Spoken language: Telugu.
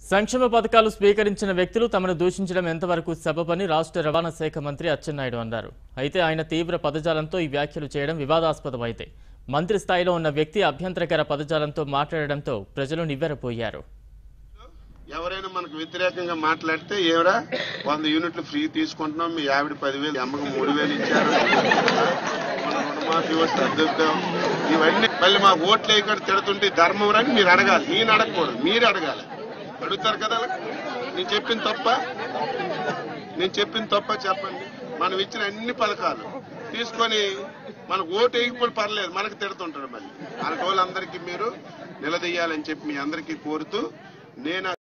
సంక్షేమ పథకాలు స్వీకరించిన వ్యక్తులు తమను దూషించడం ఎంతవరకు సబబని రాష్ట్ర రవాణా శాఖ మంత్రి అచ్చెన్నాయుడు అన్నారు అయితే ఆయన తీవ్ర పదజాలంతో ఈ వ్యాఖ్యలు చేయడం వివాదాస్పదమైతే మంత్రి స్థాయిలో ఉన్న వ్యక్తి అభ్యంతరకర పదజాలంతో మాట్లాడడంతో ప్రజలు నివ్వెరపోయారు ఎవరైనా మనకు వ్యతిరేకంగా మాట్లాడితే ఏవరా వంద యూనిట్లు ఫ్రీ తీసుకుంటున్నాం మీ ఆవిడ పదివేలు అమ్మకు మూడు వేలు ఇచ్చారు మన రుణమాఫీ వస్తే అద్దెద్దాం ఇవన్నీ మళ్ళీ మా ఓట్లు వేయకుండా తిడుతుంటే ధర్మం రని మీరు అడగాలి నేను అడగకూడదు మీరు అడగాలి అడుగుతారు కదా అలా? నేను చెప్పిన తప్ప నేను చెప్పిన తప్ప చెప్పండి మనం ఇచ్చిన అన్ని పథకాలు తీసుకొని మనకు ఓటు వేయకపోతే పర్లేదు మనకు తిడుతుంటారు మళ్ళీ అలాంటి వాళ్ళందరికీ మీరు నిలదీయాలని చెప్పి మీ అందరికీ కోరుతూ నేను